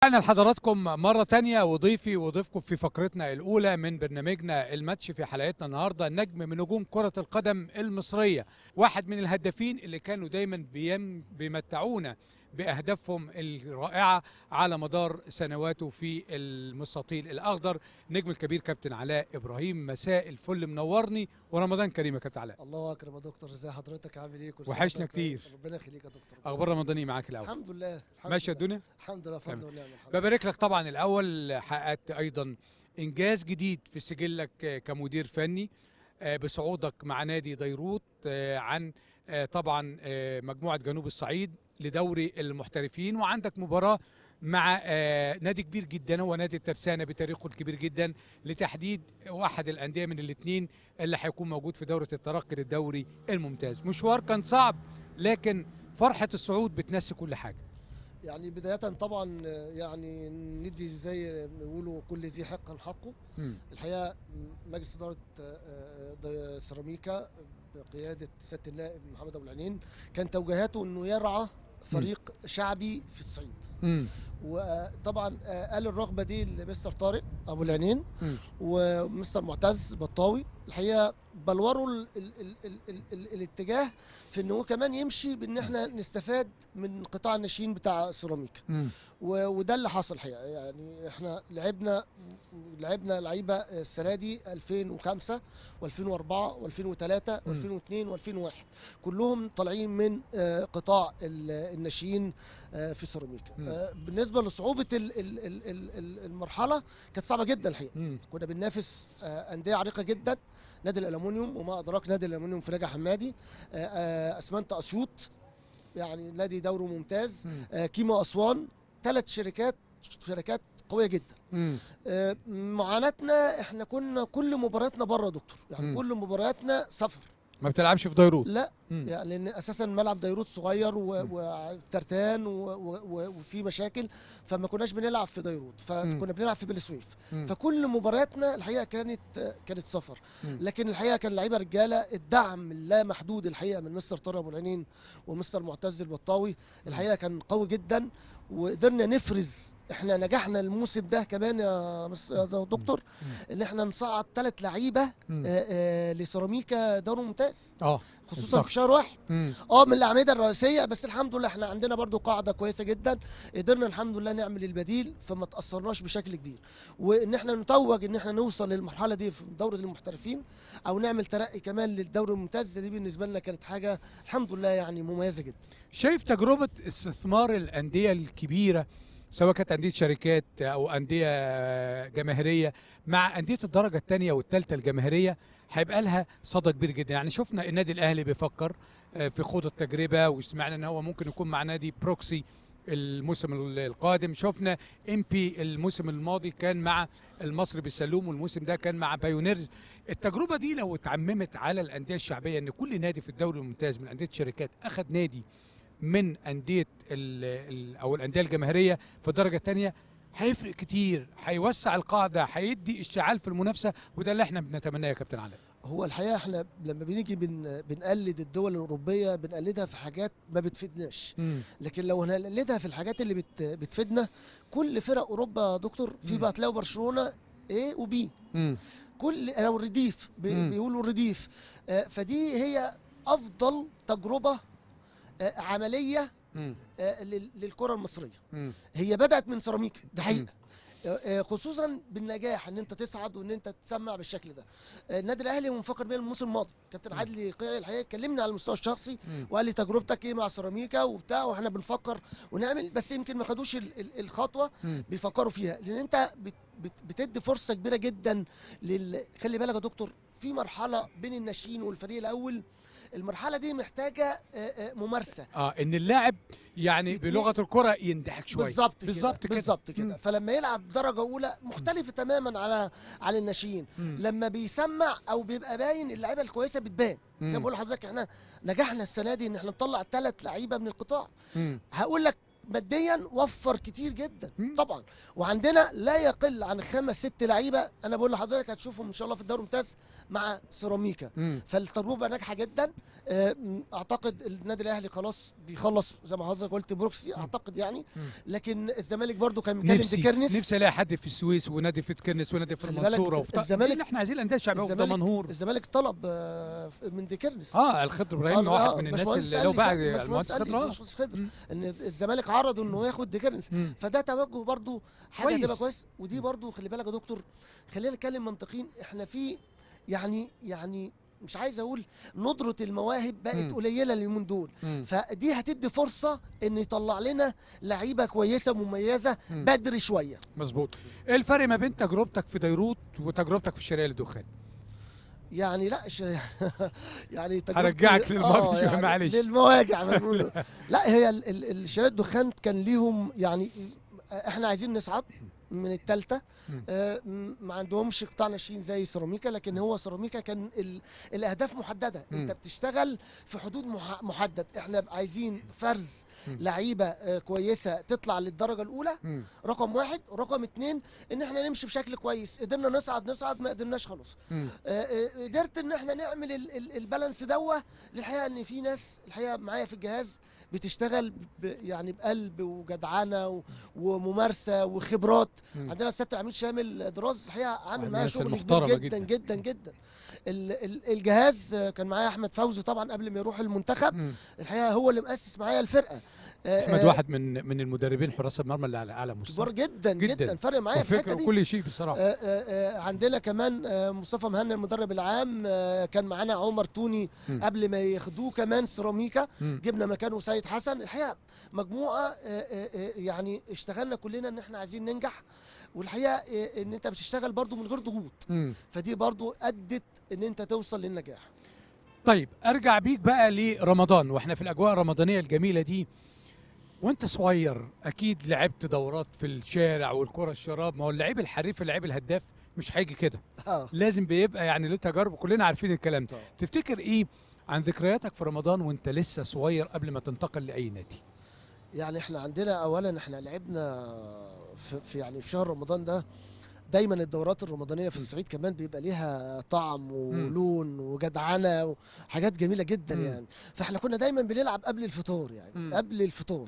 رجعنا لحضراتكم مرة تانية وضيفي وضيفكم في فقرتنا الأولى من برنامجنا الماتش في حلقتنا النهاردة نجم من نجوم كرة القدم المصرية واحد من الهدافين اللي كانوا دايما بيم بيمتعونا بأهدافهم الرائعة على مدار سنواته في المستطيل الأخضر نجم الكبير كابتن علاء إبراهيم مساء الفل منورني ورمضان كريم يا كابتن علاء الله اكرم يا دكتور ازي حضرتك عامل ايه كل سنة وحشنا وأنت طيب. كتير. ربنا يخليك يا دكتور أخبار رمضاني معاك الأول الحمد لله الحمد ماشية لله. الدنيا الحمد لله فضل تمام. ونعم الحمد لله ببارك لك طبعا الاول حققت ايضا انجاز جديد في سجلك كمدير فني آه، بصعودك مع نادي ديروت آه، عن آه، طبعا آه، مجموعه جنوب الصعيد لدوري المحترفين وعندك مباراه مع آه، نادي كبير جدا هو نادي الترسانه بتاريخه الكبير جدا لتحديد واحد الانديه من الاثنين اللي هيكون موجود في دوره الترقي للدوري الممتاز مشوار كان صعب لكن فرحه الصعود بتنسي كل حاجه يعني بداية طبعا آه، يعني ندي زي ما بيقولوا كل ذي حق حقه مم. الحقيقة مجلس إدارة آه، آه، ضي- سيراميكا بقيادة سيادة النائب محمد أبو العنين كان توجيهاته إنه يرعى فريق شعبي في الصعيد مم. وطبعا آه، قال الرغبة دي لمستر طارق أبو العنين مم. ومستر معتز بطاوي الحقيقه بلوروا ال ال ال ال ال ال الاتجاه في ان هو كمان يمشي بان احنا نستفاد من قطاع الناشئين بتاع سيراميكا مم. و- وده اللي حصل الحقيقه يعني احنا لعبنا لعبنا لعيبه السنه دي 2005 و2004 و2003 و2002 و2001 كلهم طالعين من آه، قطاع ال- الناشئين آه، في سيراميكا مم. آه، بالنسبه لصعوبه ال- ال- ال- ال- ال- المرحله كانت صعبه جدا الحقيقه مم. كنا بننافس آه، انديه عريقه جدا نادي الالومنيوم وما ادراك نادي الالومنيوم في نجا حمادي آه، آه، اسمنت اسيوط يعني نادي دوري ممتاز مم. آه، كيمو اسوان ثلاث شركات شركات قويه جدا مم. آه، معاناتنا احنا كنا كل مبارياتنا بره يا دكتور يعني مم. كل مبارياتنا سفر ما بتلعبش في ديروت لا مم. يعني لان اساسا ملعب ديروت صغير و- مم. وترتان و- و- و- وفي مشاكل فما كناش بنلعب في ديروت فكنا بنلعب في بني سويف مم. فكل مبارياتنا الحقيقه كانت كانت سفر مم. لكن الحقيقه كان لعيبه رجاله الدعم اللا محدود الحقيقه من مستر طارق ابو العينين ومستر معتز البطاوي الحقيقه كان قوي جدا وقدرنا نفرز احنا نجحنا الموسم ده كمان يا مس- يا دكتور ان احنا نصعد ثلاث لعيبه مم. آه، آه، لسيراميكا دوري ممتاز اه خصوصا بالظبط. في شهر واحد مم. اه من الاعمده الرئيسيه بس الحمد لله احنا عندنا برضو قاعده كويسه جدا قدرنا الحمد لله نعمل البديل فما تاثرناش بشكل كبير وان احنا نتوج ان احنا نوصل للمرحله دي في دوره المحترفين او نعمل ترقي كمان للدوري الممتاز دي بالنسبه لنا كانت حاجه الحمد لله يعني مميزه جدا شايف تجربه استثمار الانديه الكبيره سواء كانت انديه شركات او انديه جماهيريه مع انديه الدرجه الثانيه والثالثه الجماهيريه هيبقى لها صدى كبير جدا يعني شفنا النادي الاهلي بيفكر آه، في خوض التجربه وسمعنا ان هو ممكن يكون مع نادي بروكسي الموسم ال- القادم شفنا ام بي الموسم الماضي كان مع المصري بالسلوم والموسم ده كان مع بايونيرز التجربه دي لو اتعممت على الانديه الشعبيه ان كل نادي في الدوري الممتاز من انديه الشركات اخذ نادي من انديه ال ال او الانديه الجماهيريه في الدرجه الثانيه هيفرق كتير هيوسع القاعده هيدي اشتعال في المنافسه وده اللي احنا بنتمناه يا كابتن علاء هو الحقيقه احنا لما بنيجي بن بنقلد الدول الاوروبيه بنقلدها في حاجات ما بتفيدناش لكن لو هنقلدها في الحاجات اللي بت بتفيدنا كل فرق اوروبا يا دكتور في مم. بقى تلاقوا برشلونه A وبي مم. كل او الرديف بي- مم. بيقولوا الرديف آه، فدي هي افضل تجربه آه، عمليه مم. آه، لل- للكره المصريه مم. هي بدات من سيراميكا ده مم. حقيقه آه، آه، خصوصا بالنجاح ان انت تصعد وان انت تسمع بالشكل ده آه، النادي الاهلي مفكر بيه الموسم الماضي كابتن مم. عادل قيعي الحقيقه كلمني على المستوى الشخصي مم. وقال لي تجربتك ايه مع سيراميكا وبتاع واحنا بنفكر ونعمل بس يمكن ما خدوش ال- ال- الخطوه مم. بيفكروا فيها لان انت بت بت بتدي فرصه كبيره جدا لل خلي بالك يا دكتور في مرحله بين الناشئين والفريق الاول المرحله دي محتاجه آه، آه، ممارسه اه ان اللاعب يعني يتنقل. بلغه الكره يندحك شويه بالظبط كده بالظبط كده بالظبط مم. كده فلما يلعب درجه اولى مختلفه تماما على على الناشئين مم. لما بيسمع او بيبقى باين اللعيبه الكويسه بتبان زي مم. ما بقول لحضرتك احنا نجحنا السنه دي ان احنا نطلع ثلاث لعيبه من القطاع مم. هقول لك ماديا وفر كتير جدا مم. طبعا وعندنا لا يقل عن خمس ست لعيبه انا بقول لحضرتك هتشوفهم ان شاء الله في الدوري الممتاز مع سيراميكا مم. فالتجربه ناجحه جدا آه، م- اعتقد النادي الاهلي خلاص بيخلص زي ما حضرتك قلت بروكسي اعتقد يعني مم. لكن الزمالك برضو كان مكلم نفسي ديكرنس نفسي الاقي حد في السويس ونادي في تكرنس ونادي في خلي بالك المنصوره وفي الزمالك- دي اللي احنا عايزين الانديه الشعبيه وفي الزمالك- دمنهور الزمالك طلب آه، من ديكرنس اه الخضر ابراهيم آه، واحد آه، من الناس باشمهندس اللي قال لو لي باع كده، باشمهندس المهندس قال لي- خضر آه. باشمهندس خضر مم. ان الزمالك عرض انه ياخد ديكرنس مم. فده توجه برضو حاجه كويس. هتبقى كويس ودي برضو خلي بالك يا دكتور خلينا نتكلم منطقيين احنا في يعني يعني مش عايز اقول ندره المواهب مم. بقت قليله اليومين دول مم. فدي هتدي فرصه ان يطلع لنا لعيبه كويسه مميزه مم. بدري شويه مظبوط ايه الفرق ما بين تجربتك في ديروت وتجربتك في الشرقيه للدخان يعني لا ش... يعني تجربتي- هرجعك للماضي، معلش. للمواجع ما بيقولوا. لا هي ال- ال- الشركات الدخان كان ليهم يعني احنا عايزين نصعد من الثالثه مم. آه م- ما عندهمش قطاع ناشئين زي سيراميكا لكن هو سيراميكا كان ال... الاهداف محدده مم. انت بتشتغل في حدود مح... محدد احنا عايزين فرز مم. لعيبه آه كويسه تطلع للدرجه الاولى مم. رقم واحد رقم اتنين ان احنا نمشي بشكل كويس قدرنا نصعد نصعد ما قدرناش خلاص مم. آه، آه، قدرت ان احنا نعمل ال- ال- البالانس دوه للحقيقه ان في ناس الحقيقه معايا في الجهاز بتشتغل ب يعني بقلب وجدعنه و- وممارسه وخبرات مم. عندنا السيد العميد شامل دراز الحقيقه عامل من معايا الناس شغل كبير المحترمة جدا جدا. جدا جدا ال- ال- الجهاز آه، كان معايا احمد فوزي طبعا قبل ما يروح المنتخب مم. الحقيقه هو اللي مؤسس معايا الفرقه آه، احمد آه، واحد من من المدربين حراس المرمى اللي على اعلى مستوى كبار جدا جداً. جدا, فرق معايا في وفكر الحته دي وكل شيء بصراحه آه، آه، آه، عندنا كمان آه، مصطفى مهنا المدرب العام آه، كان معانا عمر توني مم. قبل ما ياخدوه كمان سيراميكا مم. جبنا مكانه سيد حسن الحقيقه مجموعه آه، آه، آه، يعني اشتغلنا كلنا ان احنا عايزين ننجح والحقيقه آه، ان انت بتشتغل برضو من غير ضغوط مم. فدي برضو ادت ان انت توصل للنجاح طيب ارجع بيك بقى لرمضان واحنا في الاجواء الرمضانيه الجميله دي وانت صغير اكيد لعبت دورات في الشارع والكره الشراب ما هو اللعيب الحريف اللعيب الهداف مش هيجي كده اه لازم بيبقى يعني له تجارب كلنا عارفين الكلام ده طبعا. تفتكر ايه عن ذكرياتك في رمضان وانت لسه صغير قبل ما تنتقل لاي نادي يعني احنا عندنا اولا احنا لعبنا في, في يعني في شهر رمضان ده دايما الدورات الرمضانيه في م. الصعيد كمان بيبقى ليها طعم ولون وجدعنه وحاجات جميله جدا م. يعني فاحنا كنا دايما بنلعب قبل الفطور يعني م. قبل الفطور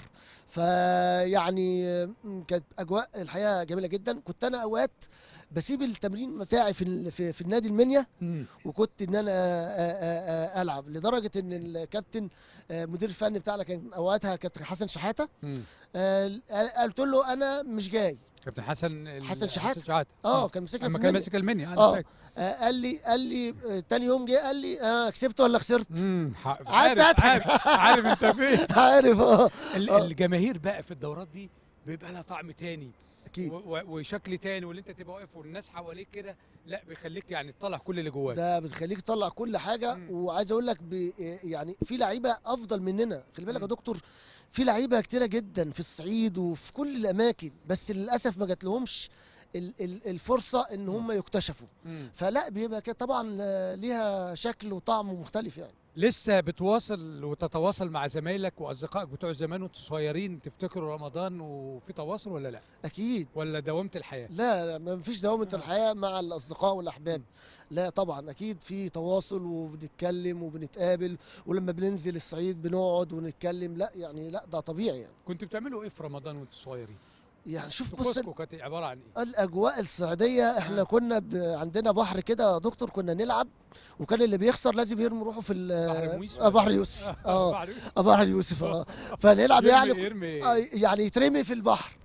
فيعني م، كانت اجواء الحقيقه جميله جدا كنت انا اوقات بسيب التمرين بتاعي في ال- في, في النادي المنيا مم. وكنت ان انا آه، آه، آه، العب لدرجه ان الكابتن آه، مدير الفني بتاعنا كان اوقاتها كابتن حسن شحاته مم. آه، قلت له انا مش جاي كابتن حسن ال- حسن شحاتة. شحاتة اه كان مسكنا لما في كان المنيا. ماسك المنيا انا آه. فاكر آه، قال لي قال لي آه، تاني يوم جه قال لي آه كسبت ولا خسرت مم. ح- قعدت عارف أضحك. عارف عارف انت فين عارف اه ال- آه. الجماهير بقى في الدورات دي بيبقى لها طعم تاني اكيد و- و- وشكل تاني واللي انت تبقى واقف والناس حواليك كده لا بيخليك يعني تطلع كل اللي جواك ده بتخليك تطلع كل حاجه مم. وعايز اقول لك ب- يعني في لعيبه افضل مننا خلي بالك يا مم. دكتور في لعيبه كتيره جدا في الصعيد وفي كل الاماكن بس للاسف ما جات لهمش ال- ال- الفرصه ان هم يكتشفوا مم. فلا بيبقى كده طبعا آه، ليها شكل وطعم مختلف يعني لسه بتواصل وتتواصل مع زمايلك واصدقائك بتوع زمان وانتوا صغيرين تفتكروا رمضان وفي تواصل ولا لا اكيد ولا دوامه الحياه لا لا ما فيش دوامة آه. الحياة مع الأصدقاء والأحباب لا طبعا أكيد في تواصل وبنتكلم وبنتقابل ولما بننزل الصعيد بنقعد ونتكلم لا يعني لا ده طبيعي يعني كنتوا بتعملوا ايه في رمضان وانتوا صغيرين يعني شوف بص طقوسكم كانت عباره عن ايه الأجواء الصعيدية احنا آه. كنا ب... عندنا بحر كده يا دكتور كنا نلعب وكان اللي بيخسر لازم يرمي روحه في ال- بحر مويس آه، بحر يوسف اه بحر يوسف. آه، بحر يوسف اه فنلعب يعني يرمي يرمي آه، يعني يترمي في البحر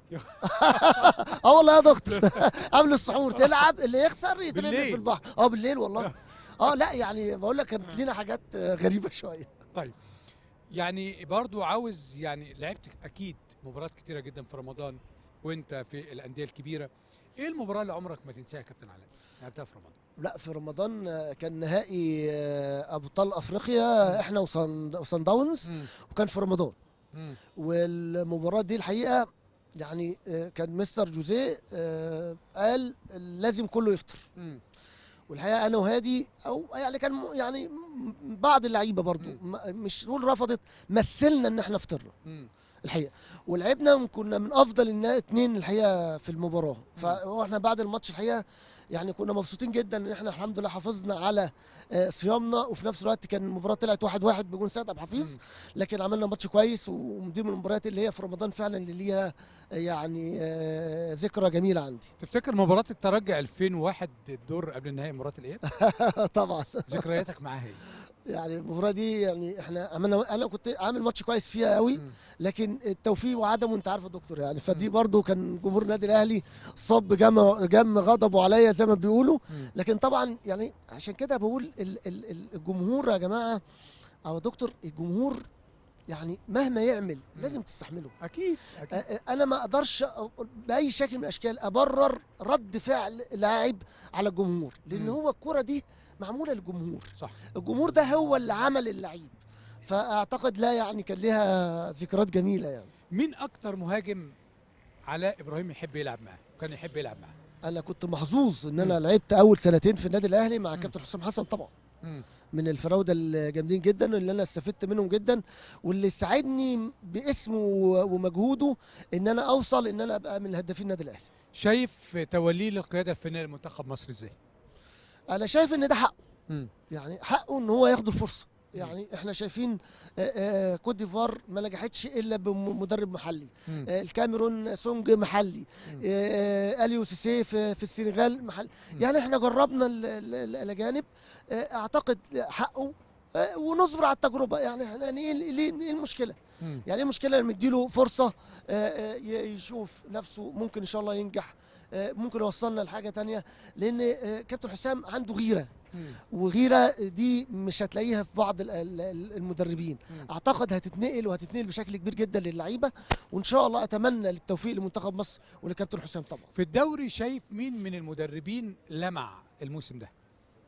اه والله يا دكتور قبل السحور تلعب اللي يخسر يترمي بالليل. في البحر اه بالليل والله اه لا يعني بقول لك كانت لينا حاجات آه، غريبه شويه طيب يعني برضو عاوز يعني لعبت اكيد مباريات كتيره جدا في رمضان وانت في الانديه الكبيره ايه المباراه اللي عمرك ما تنساها يا كابتن علاء لعبتها في رمضان لا في رمضان آه، كان نهائي آه، ابطال افريقيا احنا وصن وصن داونز مم. وكان في رمضان مم. والمباراه دي الحقيقه يعني آه، كان مستر جوزيه آه، قال لازم كله يفطر مم. والحقيقه انا وهادي او يعني كان م- يعني م- بعض اللعيبه برضو مم. م- مش نقول رفضت مثلنا ان احنا فطرنا مم. الحقيقه ولعبنا كنا من افضل النا- اتنين الحقيقه في المباراه فاحنا بعد الماتش الحقيقه يعني كنا مبسوطين جدا ان احنا الحمد لله حافظنا على آه، صيامنا وفي نفس الوقت كان المباراه طلعت واحد واحد بجون سيد عبد الحفيظ لكن عملنا ماتش كويس ودي من المباريات اللي هي في رمضان فعلا اللي ليها آه، يعني آه، ذكرى جميله عندي تفتكر مباراه الترجي 2001 الدور قبل النهائي مباراه الاياب طبعا ذكرياتك معاها ايه يعني المباراه دي يعني احنا عملنا انا كنت عامل ماتش كويس فيها قوي مم. لكن التوفيق وعدمه انت عارف يا دكتور يعني فدي برضو كان جمهور النادي الاهلي صب جم جم غضبه عليا زي ما بيقولوا مم. لكن طبعا يعني عشان كده بقول ال- ال- ال- الجمهور يا جماعه او يا دكتور الجمهور يعني مهما يعمل مم. لازم تستحمله اكيد أ- اكيد أ- انا ما اقدرش أ- باي شكل من الاشكال ابرر رد فعل لاعب على الجمهور لان مم. هو الكره دي معموله للجمهور صح الجمهور ده هو اللي عمل اللعيب فاعتقد لا يعني كان ليها ذكريات جميله يعني مين اكتر مهاجم علاء ابراهيم يحب يلعب معاه كان يحب يلعب معاه انا كنت محظوظ ان انا لعبت اول سنتين في النادي الاهلي مع مم. كابتن حسام حسن طبعا مم. من الفراوده الجامدين جدا اللي انا استفدت منهم جدا واللي ساعدني باسمه و- ومجهوده ان انا اوصل ان انا ابقى من هدافين النادي الاهلي شايف توليه للقياده الفنيه لمنتخب مصر ازاي انا شايف ان ده حقه مم. يعني حقه ان هو ياخد الفرصه يعني احنا شايفين آه، آه، كوت ديفوار ما نجحتش الا بمدرب محلي مم. آه، الكاميرون سونج محلي مم. آه، اليو سيسي في في السنغال محلي مم. يعني احنا جربنا ال- ال- ال- الاجانب آه، اعتقد حقه آه، ونصبر على التجربه يعني احنا يعني ايه ليه- ايه المشكله مم. يعني ايه المشكله لما نديله فرصه آه، آه، ي- يشوف نفسه ممكن ان شاء الله ينجح آه، ممكن يوصلنا لحاجه تانية لان آه، كابتن حسام عنده غيره مم. وغيره دي مش هتلاقيها في بعض ال- ال- ال- المدربين مم. اعتقد هتتنقل وهتتنقل بشكل كبير جدا للعيبه وان شاء الله اتمنى للتوفيق لمنتخب مصر ولكابتن حسام طبعا في الدوري شايف مين من المدربين لمع الموسم ده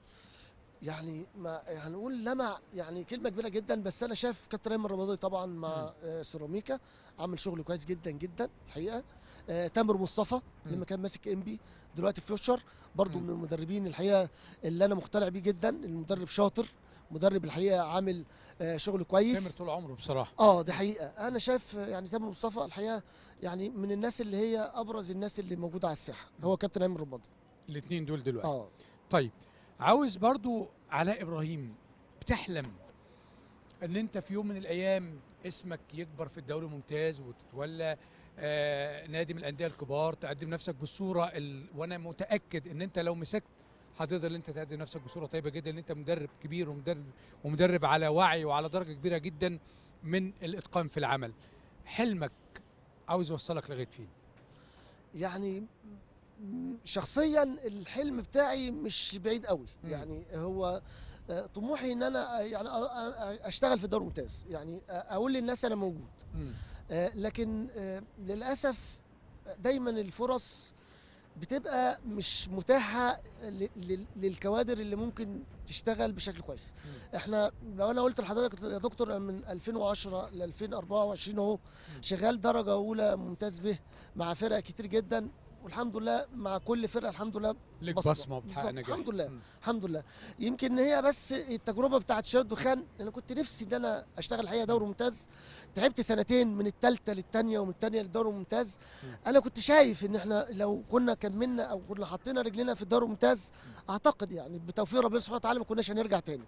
يعني ما هنقول لمع يعني كلمه كبيره جدا بس انا شايف كابتن ايمن رمضان طبعا مع آه، سيراميكا عامل شغل كويس جدا جدا الحقيقه آه، تامر مصطفى مم. لما كان ماسك انبي دلوقتي في فيوتشر برضو مم. من المدربين الحقيقه اللي انا مقتنع بيه جدا المدرب شاطر مدرب الحقيقه عامل آه، شغل تامر كويس طول عمره بصراحه اه دي حقيقه انا شايف آه، يعني تامر مصطفى الحقيقه يعني من الناس اللي هي ابرز الناس اللي موجوده على الساحه هو كابتن ايمن رمضان الاثنين دول دلوقتي اه طيب عاوز برضو علاء ابراهيم بتحلم ان انت في يوم من الايام اسمك يكبر في الدوري الممتاز وتتولى آه نادي من الانديه الكبار تقدم نفسك بالصوره ال... وانا متاكد ان انت لو مسكت هتقدر ان انت تقدم نفسك بصوره طيبه جدا ان انت مدرب كبير ومدرب ومدرب على وعي وعلى درجه كبيره جدا من الاتقان في العمل حلمك عاوز يوصلك لغايه فين يعني م- شخصيا الحلم بتاعي مش بعيد قوي مم. يعني هو آه، طموحي ان انا آه، يعني أ- أ- اشتغل في الدوري الممتاز يعني آه، اقول للناس انا موجود مم. آه، لكن آه، للاسف دايما الفرص بتبقى مش متاحه ل- لل- للكوادر اللي ممكن تشتغل بشكل كويس احنا لو انا قلت لحضرتك يا دكتور أنا من 2010 ل 2024 اهو شغال درجه اولى ممتاز به مع فرق كتير جدا والحمد لله مع كل فرقه الحمد لله لك بصمة. بصمه وبتحقق بالظبط. نجاح الحمد لله. مم. الحمد لله يمكن هي بس التجربه بتاعت شباب الدخان انا كنت نفسي ان انا اشتغل الحقيقه دوري ممتاز تعبت سنتين من الثالثه للثانيه ومن الثانيه للدوري الممتاز انا كنت شايف ان احنا لو كنا كملنا او كنا حطينا رجلنا في الدوري الممتاز اعتقد يعني بتوفيق ربنا سبحانه وتعالى ما كناش هنرجع تاني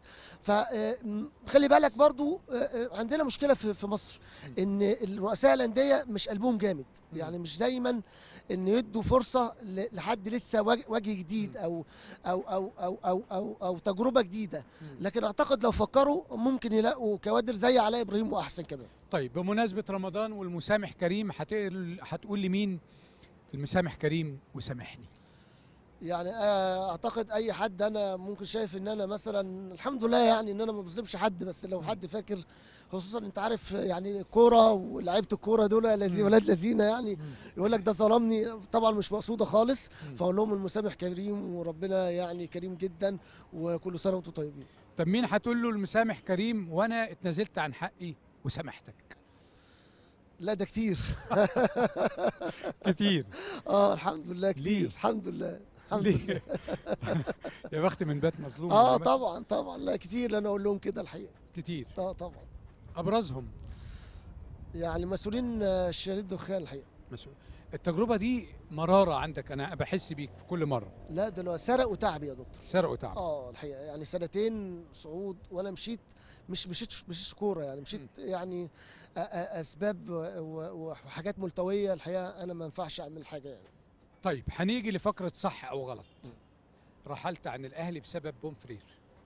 فخلي بالك برضو آه، آه، عندنا مشكله في في مصر ان الرؤساء الانديه مش قلبهم جامد يعني مش دايما ان يدوا فرصه ل- لحد لسه وجه وجه جديد او او او او او او, أو تجربه جديده لكن اعتقد لو فكروا ممكن يلاقوا كوادر زي علاء ابراهيم واحسن كمان طيب بمناسبة رمضان والمسامح كريم هتقول هتقول لي مين المسامح كريم وسامحني يعني آه، اعتقد اي حد انا ممكن شايف ان انا مثلا الحمد لله يعني ان انا ما بظلمش حد بس لو حد فاكر خصوصا انت عارف يعني الكوره ولاعيبه الكوره دول لذي مم. ولاد لذينه يعني يقول لك ده ظلمني طبعا مش مقصوده خالص مم. فاقول لهم المسامح كريم وربنا يعني كريم جدا وكل سنه وانتم طيبين طب مين هتقول له المسامح كريم وانا اتنازلت عن حقي وسامحتك لا ده كتير كتير اه الحمد لله كتير ليه؟ الحمد لله الحمد لله ليه يا بخت من بات مظلوم اه والله. طبعا طبعا لا كتير انا اقول لهم كده الحقيقه كتير اه طبعا ابرزهم يعني مسؤولين آه، شريط دخان الحقيقه مسؤول التجربه دي مراره عندك انا بحس بيك في كل مره لا دول سرق وتعب يا دكتور سرق وتعب اه الحقيقه يعني سنتين صعود وانا مشيت مش مشيت مشيت كوره يعني مشيت يعني أ- أ- اسباب و- و- وحاجات ملتويه الحقيقه انا ما ينفعش اعمل حاجه يعني طيب هنيجي لفقره صح او غلط رحلت عن الاهلي بسبب بومفرير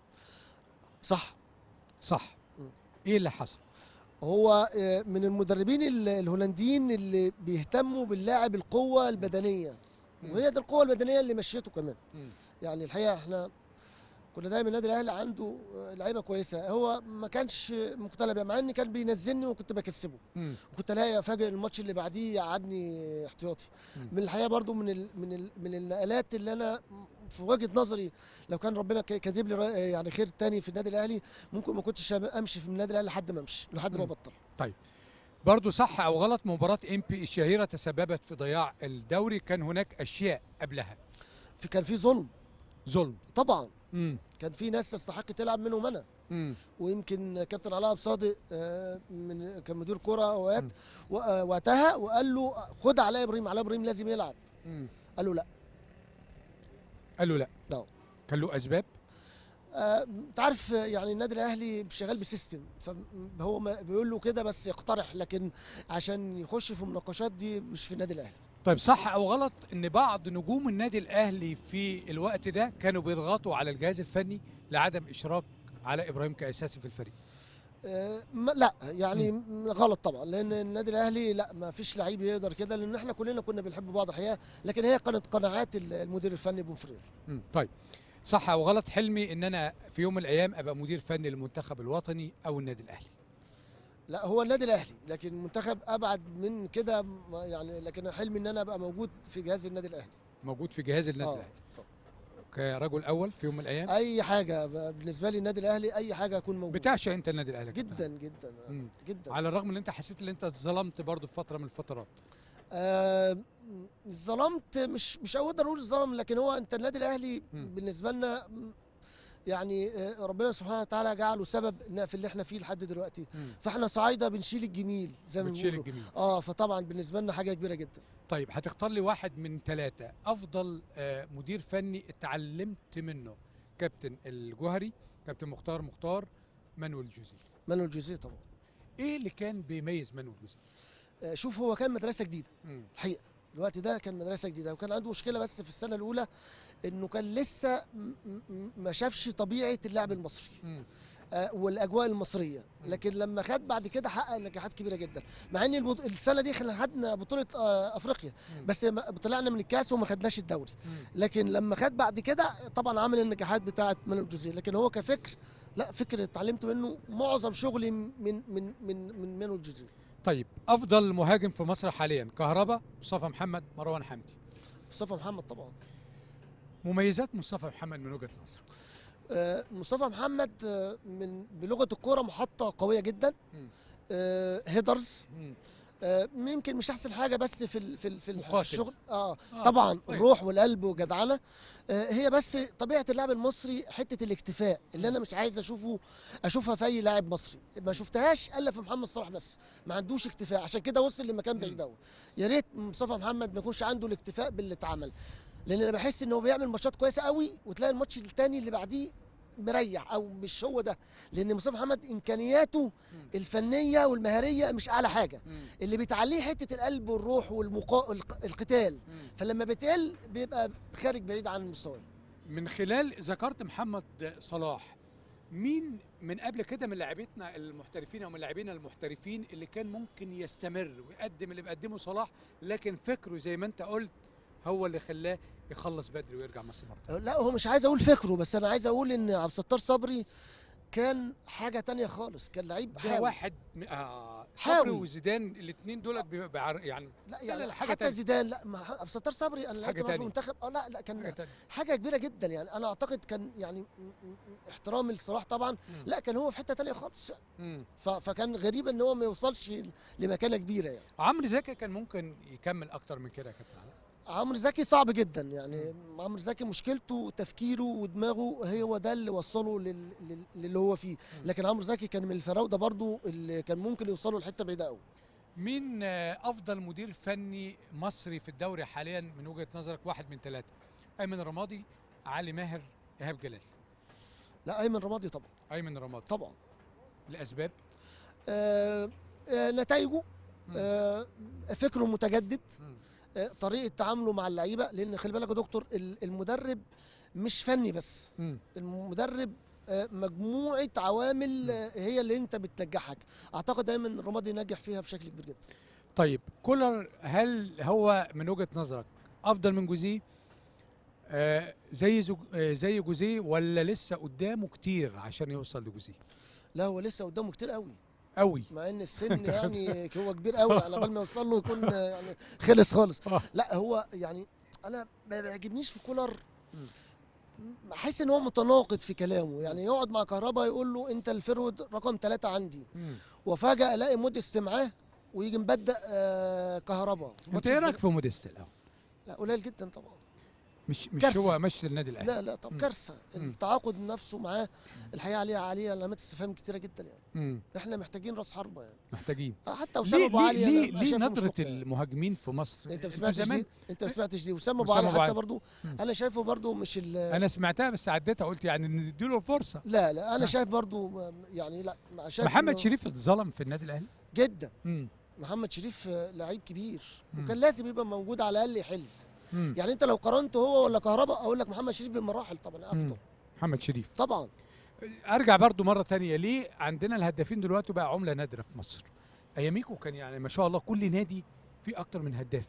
صح صح مم. ايه اللي حصل هو آه، من المدربين ال- الهولنديين اللي بيهتموا باللاعب القوه البدنيه مم. وهي دي القوه البدنيه اللي مشيته كمان مم. يعني الحقيقه احنا كنا دايما النادي الاهلي عنده آه، لعيبه كويسه هو ما كانش مقتنع بيها مع ان كان بينزلني وكنت بكسبه مم. وكنت الاقي افاجئ الماتش اللي بعديه يقعدني احتياطي مم. من الحقيقه برضو من ال من ال من النقلات اللي انا في وجهه نظري لو كان ربنا ك- كاتب لي را- يعني خير تاني في النادي الاهلي ممكن ما كنتش امشي في النادي الاهلي لحد ما امشي لحد ما مم. ابطل برضو صح او غلط مباراه ام بي الشهيره تسببت في ضياع الدوري كان هناك اشياء قبلها في كان في ظلم ظلم طبعا مم. كان في ناس تستحق تلعب منهم انا مم. ويمكن كابتن علاء عبد صادق آه، من كان مدير كره اوقات مم. و- آه، وقتها وقال له خد علاء ابراهيم علاء ابراهيم لازم يلعب مم. قال له لا قال له لا لا. كان له اسباب آه، انت عارف آه، يعني النادي الاهلي شغال بسيستم فهو ما- بيقول له كده بس يقترح لكن عشان يخش في مناقشات دي مش في النادي الاهلي طيب صح او غلط ان بعض نجوم النادي الاهلي في الوقت ده كانوا بيضغطوا على الجهاز الفني لعدم اشراك علاء ابراهيم كاساسي في الفريق آه، ما- لا يعني م- غلط طبعا لان النادي الاهلي لا ما فيش لعيب يقدر كده لان احنا كلنا كنا بنحب بعض الحقيقه لكن هي كانت قناعات ال- المدير الفني بوفرير مم. طيب صح او غلط حلمي ان انا في يوم من الايام ابقى مدير فني للمنتخب الوطني او النادي الاهلي لا هو النادي الاهلي لكن المنتخب ابعد من كده ما- يعني لكن حلمي ان انا ابقى موجود في جهاز النادي الاهلي موجود في جهاز النادي آه. الاهلي كرجل اول في يوم من الايام اي حاجه ب- بالنسبه لي النادي الاهلي اي حاجه اكون موجود بتعشق انت النادي الاهلي يا كابتن جدا جدا آه، مم. جدا على الرغم ان انت حسيت ان انت اتظلمت برضه في فتره من الفترات آه، ظلمت مش مش اقدر اقول ظلم لكن هو انت النادي الاهلي مم. بالنسبه لنا م، يعني آه، ربنا سبحانه وتعالى جعله سبب إن في اللي احنا فيه لحد دلوقتي مم. فاحنا صعايده بنشيل الجميل زي ما بتشيل بيقولوا الجميل اه فطبعا بالنسبه لنا حاجه كبيره جدا طيب هتختار لي واحد من ثلاثة أفضل آه، مدير فني اتعلمت منه كابتن الجوهري كابتن مختار مختار مانويل جوزيه مانويل جوزيه طبعا إيه اللي كان بيميز مانويل جوزيه؟ آه، شوف هو كان مدرسه جديده مم. الحقيقه الوقت ده كان مدرسه جديده وكان عنده مشكله بس في السنه الاولى انه كان لسه م- م- ما شافش طبيعه اللاعب المصري مم. آه، والاجواء المصريه لكن لما خد بعد كده حقق نجاحات كبيره جدا مع ان البط- السنه دي احنا خدنا بطوله آه، افريقيا مم. بس ما- طلعنا من الكاس وما خدناش الدوري مم. لكن لما خد بعد كده طبعا عمل النجاحات بتاعه مانويل جوزيه لكن هو كفكر لا فكر اتعلمت منه معظم شغلي من من من من مانويل جوزيه طيب أفضل مهاجم في مصر حاليا كهربا مصطفى محمد مروان حمدي مصطفى محمد طبعا مميزات مصطفى محمد من وجهة نظرك آه، مصطفى محمد آه، من بلغه الكوره محطه قويه جدا مم. آه، هيدرز مم. آه، يمكن مش احسن حاجه بس في ال- في ال- في ال- في مقاتل. الشغل اه آه، طبعا طيب. الروح والقلب وجدعنه آه، هي بس طبيعه اللاعب المصري حته الاكتفاء اللي انا مش عايز اشوفه اشوفها في اي لاعب مصري ما شفتهاش الا في محمد صلاح بس ما عندوش اكتفاء عشان كده وصل لمكان بعيد قوي يا ريت مصطفى محمد ما يكونش عنده الاكتفاء باللي اتعمل لان انا بحس ان هو بيعمل ماتشات كويسه قوي وتلاقي الماتش التاني اللي بعديه مريح او مش هو ده لان مصطفى محمد امكانياته الفنيه والمهاريه مش اعلى حاجه مم. اللي بتعليه حته القلب والروح والمقا... الق- القتال مم. فلما بتقل بيبقى خارج بعيد عن المستوى من خلال ذكرت محمد صلاح مين من قبل كده من لاعبتنا المحترفين او من لاعبينا المحترفين اللي كان ممكن يستمر ويقدم اللي بيقدمه صلاح لكن فكره زي ما انت قلت هو اللي خلاه يخلص بدري ويرجع مصر مره تانية. لا هو مش عايز اقول فكره بس انا عايز اقول ان عبد الستار صبري كان حاجه تانية خالص كان لعيب ده حاوي واحد م- آه حاوي. صبري وزيدان الاثنين دول بيبقى يعني لا لا، يعني لا، حاجة حتى تانية. زيدان لا ما عبد الستار صبري انا حاجة لعبت معاه في تانية. المنتخب اه لا لا كان حاجه تانية حاجه كبيره جدا يعني انا اعتقد كان يعني م- م- احترامي لصلاح طبعا مم. لا كان هو في حته تانية خالص مم. ف- فكان غريب ان هو ما يوصلش لمكانه كبيره يعني عمرو زكي كان ممكن يكمل اكتر من كده يا كابتن علاء عمرو زكي صعب جدا يعني عمرو زكي مشكلته تفكيره ودماغه هو ده اللي وصله لل... لل... للي هو فيه لكن عمرو زكي كان من الفراوده برضو اللي كان ممكن يوصلوا لحته بعيده قوي مين آه، افضل مدير فني مصري في الدوري حاليا من وجهه نظرك واحد من ثلاثه ايمن رمادي علي ماهر ايهاب جلال لا ايمن رمادي طبعا ايمن رمادي طبعا الاسباب آه آه نتائجه آه فكره متجدد آه طريقه تعامله مع اللعيبه لان خلي بالك يا دكتور ال- المدرب مش فني بس مم. المدرب آه، مجموعه عوامل آه، هي اللي انت بتنجحك اعتقد دايما الرمادي نجح فيها بشكل كبير جدا طيب كولر هل هو من وجهه نظرك افضل من جوزيه آه زي زو آه زي جوزيه ولا لسه قدامه كتير عشان يوصل لجوزيه لا هو لسه قدامه كتير قوي قوي مع ان السن يعني هو كبير قوي على بال ما يوصل له يكون آه، يعني خلص خالص آه. لا هو يعني انا ما بيعجبنيش في كولر مم. بحس ان هو متناقض في كلامه يعني يقعد مع كهربا يقول له انت الفرود رقم ثلاثة عندي مم. وفجأة الاقي موديست معاه ويجي مبدأ آه كهربا في انت ماتش ايه رايك الزمالك. في موديست الاول لا قليل جدا طبعا مش مش كارثة. هو مشي النادي الاهلي لا لا طب مم. كارثه مم. التعاقد نفسه معاه الحقيقه عليه عليه علامات استفهام كتيره جدا يعني مم. احنا محتاجين راس حربه يعني محتاجين آه، حتى اسامه ليه ابو ليه علي ليه, أنا ليه شايفه مش نظره مقنع. المهاجمين في مصر انت ما انتوا سمعتش زمان دي انت ما سمعتش دي وسام ابو وسام علي أبو علي. حتى برضو مم. انا شايفه برضو مش ال انا سمعتها بس عديتها قلت يعني نديله الفرصه لا لا انا آه. شايف برضو م- يعني لا ما شايف محمد إنه- شريف اتظلم في النادي الاهلي جدا مم. محمد شريف آه، لعيب كبير مم. وكان لازم يبقى موجود على الاقل يحل مم. يعني انت لو قارنت هو ولا كهربا اقول لك محمد شريف بمراحل طبعا افضل مم. محمد شريف طبعا ارجع برضو مره تانية ليه عندنا الهدافين دلوقتي بقى عمله نادره في مصر اياميكو كان يعني ما شاء الله كل نادي فيه اكتر من هداف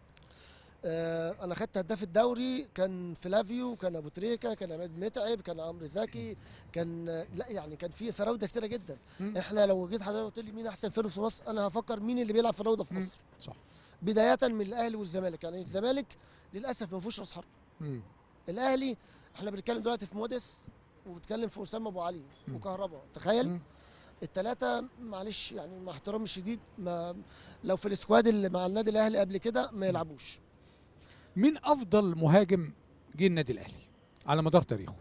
آه، انا خدت هداف الدوري كان فلافيو كان ابو تريكه كان عماد متعب كان عمرو زكي كان آه، لا يعني كان في فراوده كتيره جدا مم. احنا لو جيت حضرتك قلت لي مين احسن فرد في مصر انا هفكر مين اللي بيلعب فراوده في مم. مصر صح بدايه من الاهلي والزمالك يعني الزمالك للاسف ما فيهوش راس حرب مم. الاهلي احنا بنتكلم دلوقتي في موديس وبنتكلم في اسامه ابو علي مم. وكهربا تخيل مم. الثلاثه معلش يعني مع احترامي الشديد ما لو في السكواد اللي مع النادي الاهلي قبل كده ما يلعبوش مين افضل مهاجم جه النادي الاهلي على مدار تاريخه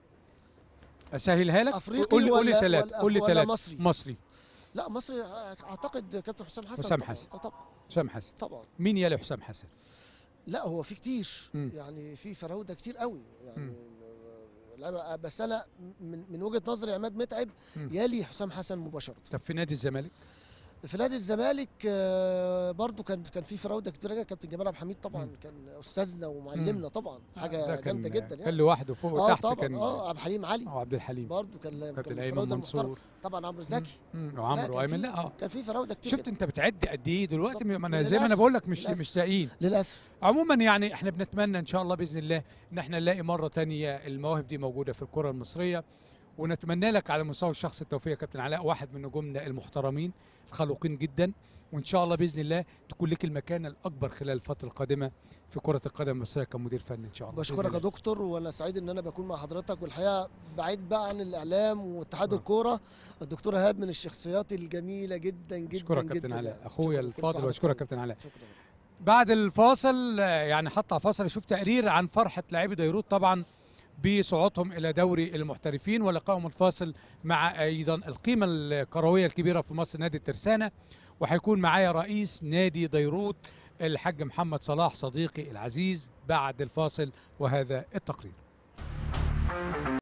اسهلها لك افريقي قول لي قول لي ولا ثلاثه ولا, قول لي ولا ثلاثه مصري مصري لا مصري اعتقد كابتن حسام حسن حسام طبعاً. حسن. اه طبعا حسام حسن طبعا مين يلي حسام حسن لا هو في كتير مم. يعني في فراوده كتير قوي يعني مم. لعبة- بس انا من من وجهه نظري عماد متعب مم. يلي حسام حسن مباشره طب في نادي الزمالك في نادي الزمالك آه، برضو كان كان في فراوده كتير جدا كابتن جمال عبد الحميد طبعا مم. كان استاذنا ومعلمنا طبعا ده حاجه كان- جامده جدا كان يعني لوحده فوق اه وتحت طبعا كان اه عبد الحليم علي اه عبد الحليم برضو كان كان كابتن من ايمن الفراوده المحترمه منصور طبعا عمرو زكي مم. لا، وعمرو كان وايمن في- لا اه كان في فراوده كتير شفت جدا. انت بتعد قد ايه دلوقتي بالظبط. ما انا زي ما انا للأسف. بقول لك مش للأسف. مش لاقيين للاسف عموما يعني احنا بنتمنى ان شاء الله باذن الله ان احنا نلاقي مره تانية المواهب دي موجوده في الكره المصريه ونتمنى لك على المستوى الشخصي التوفيق يا كابتن علاء واحد من نجومنا المحترمين الخلوقين جدا وان شاء الله باذن الله تكون لك المكانه الاكبر خلال الفتره القادمه في كره القدم المصريه كمدير فني ان شاء الله بإذن بشكرك يا الله. دكتور وانا سعيد ان انا بكون مع حضرتك والحقيقه بعيد بقى عن الاعلام واتحاد آه. الكوره الدكتور ايهاب من الشخصيات الجميله جدا جدا اشكرك جدا كابتن علاء يعني. اخويا شكراً. كل الفاضل سنة واشكرك وحضرتك كابتن علاء طيب. شكرا بعد الفاصل آه، يعني هطلع فاصل اشوف تقرير عن فرحه لاعبي ديروت طبعا بصعودهم الى دوري المحترفين ولقائهم الفاصل مع ايضا القيمه الكرويه الكبيره في مصر نادي الترسانه وهيكون معايا رئيس نادي ديروت الحاج محمد صلاح صديقي العزيز بعد الفاصل وهذا التقرير